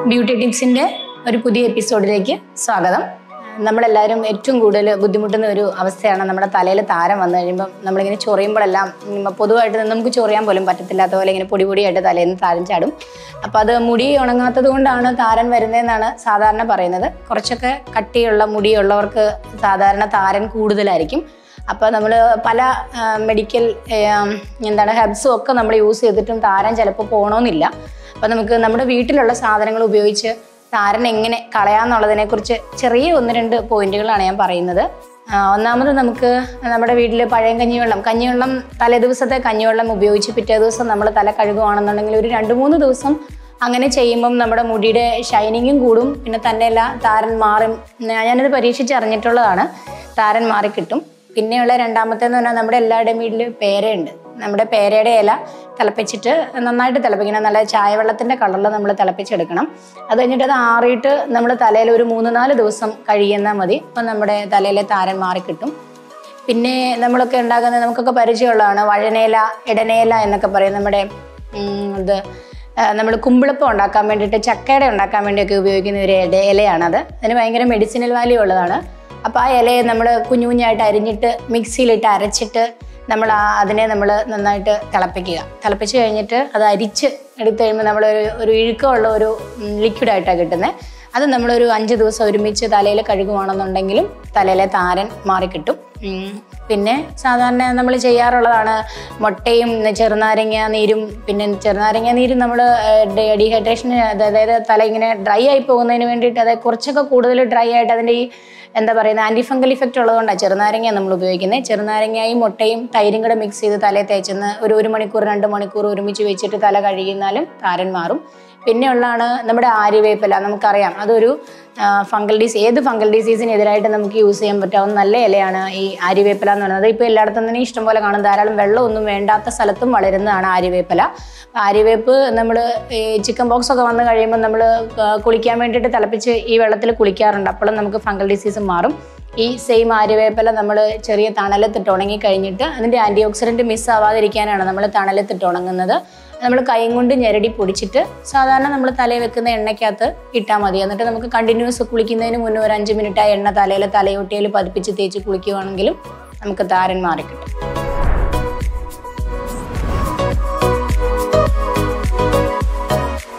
Beauty ടിപ്സിന്റെ ഒരു പുതിയ എപ്പിസോഡിലേക്ക് സ്വാഗതം നമ്മളെല്ലാവരും ഏറ്റവും കൂടുതൽ ബുദ്ധിമുട്ടുന്ന ഒരു അവസ്ഥയാണ് നമ്മുടെ തലയിൽ താരം വന്നു കഴിയുമ്പോൾ നമ്മളിങ്ങനെ ചൊറിയുമ്പോഴെല്ലാം ഉം, പൊതുവായിട്ട് നമുക്ക് ചൊറിയാൻ പോലും പറ്റത്തില്ലാത്ത പോലെ ഇങ്ങനെ പൊടി പൊടിയായിട്ട് തലയിൽ നിന്ന് താരം ചാടും അപ്പോൾ അത് മുടി ഉണങ്ങാത്തത് കൊണ്ടാണ് താരൻ വരുന്നതെന്നാണ് സാധാരണ പറയുന്നത് കുറച്ചൊക്കെ കട്ടിയുള്ള മുടിയുള്ളവർക്ക് സാധാരണ താരൻ കൂടുതലായിരിക്കും അപ്പോൾ നമ്മൾ പല മെഡിക്കൽ എന്താണ് ഹെർബ്സും ഒക്കെ നമ്മൾ യൂസ് ചെയ്തിട്ടും താരൻ ചിലപ്പോൾ പോകണമെന്നില്ല അപ്പോൾ നമുക്ക് നമ്മുടെ വീട്ടിലുള്ള സാധനങ്ങൾ ഉപയോഗിച്ച് താരൻ എങ്ങനെ കളയാന്നുള്ളതിനെ കുറിച്ച് ചെറിയ ഒന്ന് രണ്ട് പോയിന്റുകളാണ് ഞാൻ പറയുന്നത് ആ, ഒന്നാമത് നമുക്ക് നമ്മുടെ വീട്ടിൽ പഴയ കഞ്ഞിവെള്ളം കഞ്ഞിവെള്ളം തലേ ദിവസത്തെ കഞ്ഞിവെള്ളം ഉപയോഗിച്ച് പിറ്റേ ദിവസം നമ്മൾ തല കഴുകുകയാണെന്നുണ്ടെങ്കിൽ ഒരു രണ്ട് മൂന്ന് ദിവസം അങ്ങനെ ചെയ്യുമ്പം നമ്മുടെ മുടിയുടെ ഷൈനിങ്ങും കൂടും പിന്നെ തന്നെയല്ല താരൻ മാറും ഞാ- ഞാനിത് പരീക്ഷിച്ചറിഞ്ഞിട്ടുള്ളതാണ് താരൻ മാറി കിട്ടും പിന്നെയുള്ള രണ്ടാമത്തേന്ന് പറഞ്ഞാൽ നമ്മുടെ എല്ലാവരുടെയും വീട്ടിൽ പേരയുണ്ട് നമ്മുടെ പേരയുടെ ഇല തിളപ്പിച്ചിട്ട് നന്നായിട്ട് തിളപ്പിക്കണം നല്ല ചായവെള്ളത്തിൻ്റെ കളറിൽ നമ്മൾ തിളപ്പിച്ചെടുക്കണം അത് കഴിഞ്ഞിട്ട് അത് ആറിയിട്ട് നമ്മൾ തലയിൽ ഒരു മൂന്ന് നാല് ദിവസം കഴിയുന്നാൽ മതി അപ്പം നമ്മുടെ തലയിലെ താരൻ മാറിക്കിട്ടും പിന്നെ നമ്മളൊക്കെ ഉണ്ടാക്കുന്നത് നമുക്കൊക്കെ പരിചയമുള്ളതാണ് വഴനേല ഇടനേല എന്നൊക്കെ പറയും നമ്മുടെ ഉം, ഇത് നമ്മൾ കുമ്പിളപ്പം ഉണ്ടാക്കാൻ വേണ്ടിയിട്ട് ചക്കയുടെ ഉണ്ടാക്കാൻ വേണ്ടിയൊക്കെ ഉപയോഗിക്കുന്ന ഒരു ഇല ഇലയാണത് അതിന് ഭയങ്കര മെഡിസിനൽ വാല്യൂ ഉള്ളതാണ് അപ്പോൾ ആ ഇലയെ നമ്മൾ കുഞ്ഞു കുഞ്ഞായിട്ട് അരിഞ്ഞിട്ട് മിക്സിയിലിട്ട് അരച്ചിട്ട് നമ്മൾ ആ അതിനെ നമ്മൾ നന്നായിട്ട് തിളപ്പിക്കുക തിളപ്പിച്ച് കഴിഞ്ഞിട്ട് അത് അരിച്ച് എടുത്തു കഴിയുമ്പോൾ നമ്മൾ ഒരു ഒരു ഇഴുക്കമുള്ള ഒരു ലിക്വിഡായിട്ടാണ് കിട്ടുന്നത് അത് നമ്മളൊരു അഞ്ച് ദിവസം ഒരുമിച്ച് തലയിൽ കഴുകുവാണെന്നുണ്ടെങ്കിലും തലയിലെ താരൻ മാറിക്കിട്ടും ഉം. പിന്നെ സാധാരണ നമ്മൾ ചെയ്യാറുള്ളതാണ് മുട്ടയും ചെറുനാരങ്ങ നീരും പിന്നെ ചെറുനാരങ്ങ നീരും നമ്മൾ ഡീഹൈഡ്രേഷന് അതായത് തല ഇങ്ങനെ ഡ്രൈ ആയി പോകുന്നതിന് വേണ്ടിയിട്ട് അതായത് കുറച്ചൊക്കെ കൂടുതൽ ഡ്രൈ ആയിട്ട് അതിൻ്റെ ഈ എന്താ പറയുന്നത് ആൻറ്റി ഫംഗൽ ഇഫക്റ്റ് ഉള്ളതുകൊണ്ടാണ് ചെറുനാരങ്ങ നമ്മൾ ഉപയോഗിക്കുന്നത് ചെറുനാരങ്ങയും മുട്ടയും തൈരും കൂടെ മിക്സ് ചെയ്ത് തലയിൽ തേച്ചെന്ന് ഒരു ഒരു മണിക്കൂർ രണ്ട് മണിക്കൂർ ഒരുമിച്ച് വെച്ചിട്ട് തല കഴുകിയിരുന്നാലും താരൻ മാറും പിന്നെ ഉള്ളതാണ് നമ്മുടെ ആര്യവേപ്പില നമുക്കറിയാം അതൊരു ഫംഗൽ ഡിസീസ് ഏത് ഫംഗൽ ഡിസീസിനെതിരായിട്ട് നമുക്ക് യൂസ് ചെയ്യാൻ പറ്റാവുന്ന നല്ല ഇലയാണ് ഈ ആര്യവേപ്പില എന്ന് പറയുന്നത് ഇപ്പോൾ എല്ലായിടത്തും തന്നെ ഇഷ്ടം പോലെ കാണും ധാരാളം വെള്ളമൊന്നും വേണ്ടാത്ത സ്ഥലത്തും വളരുന്നതാണ് ആര്യവേപ്പില ആര്യവേപ്പ് നമ്മൾ ഈ ചിക്കൻ ബോക്സ് ഒക്കെ വന്നു കഴിയുമ്പോൾ നമ്മൾ കുളിക്കാൻ വേണ്ടിയിട്ട് തിളപ്പിച്ച് ഈ വെള്ളത്തിൽ കുളിക്കാറുണ്ട് അപ്പോഴും നമുക്ക് ഫംഗൽ ഡിസീസ് മാറും ഈ സെയിം ആര്യവേപ്പില നമ്മൾ ചെറിയ തണലത്തിട്ട് ഉണങ്ങി കഴിഞ്ഞിട്ട് അതിൻ്റെ ആൻറ്റി ഓക്സിഡൻറ്റ് മിസ് ആവാതിരിക്കാനാണ് നമ്മൾ തണലത്തിട്ട് ഉണങ്ങുന്നത് നമ്മൾ കൈയും കൊണ്ട് ഞെരടി പൊടിച്ചിട്ട് സാധാരണ നമ്മൾ തലയിൽ വെക്കുന്ന എണ്ണയ്ക്കകത്ത് ഇട്ടാൽ മതി എന്നിട്ട് നമുക്ക് കണ്ടിന്യൂസ് കുളിക്കുന്നതിന് മുന്നേ ഒരു അഞ്ച് മിനിറ്റ് ആ എണ്ണ തലയിൽ തലയൊട്ടിയിൽ പതിപ്പിച്ച് തേച്ച് കുളിക്കുവാണെങ്കിലും നമുക്ക് താരൻ മാറിക്കിട്ടും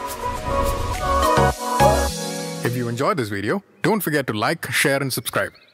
If you enjoyed this video, don't forget to like, share, and subscribe.